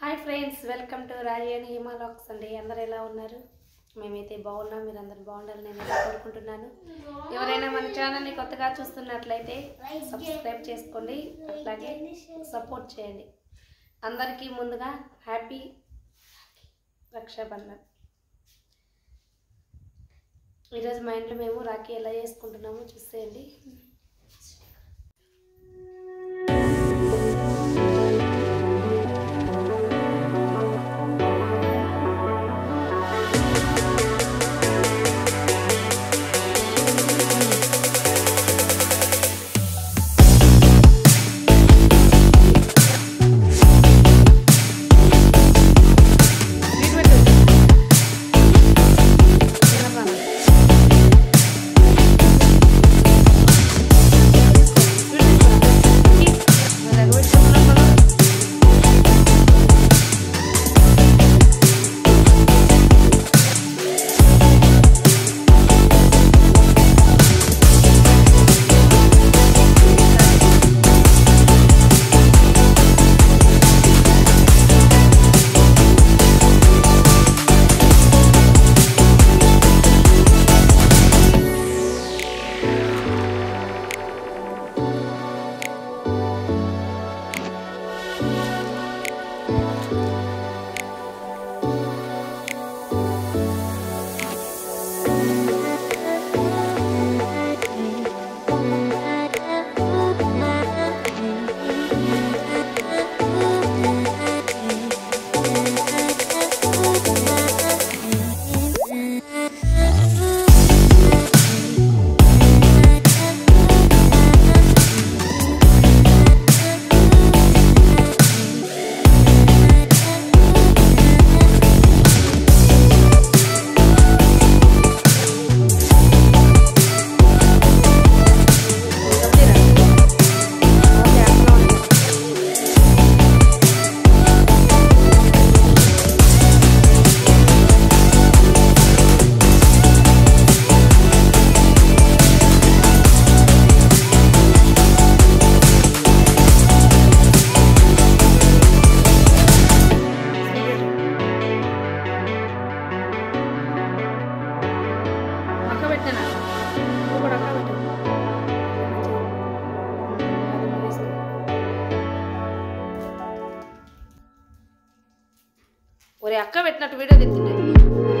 hi friends welcome to రాజధాని హిమాలాక్స్ అండి అందరు ఎలా ఉన్నారు మేమైతే బాగున్నాం మీరు అందరు బాగుండాలని నేను అయితే కోరుకుంటున్నాను ఎవరైనా మన ఛానల్ని కొత్తగా చూస్తున్నట్లయితే సబ్స్క్రైబ్ చేసుకోండి అట్లాగే సపోర్ట్ చేయండి అందరికీ ముందుగా హ్యాపీ రక్షాబంధన్ ఈరోజు మా ఇంట్లో మేము రాఖీ ఎలా చేసుకుంటున్నామో చూసేయండి అక్క పెట్టానా నువ్వు కూడా అక్క పెట్టు ఒరే అక్క పెట్టినట్టు వీడియో తెచ్చిండే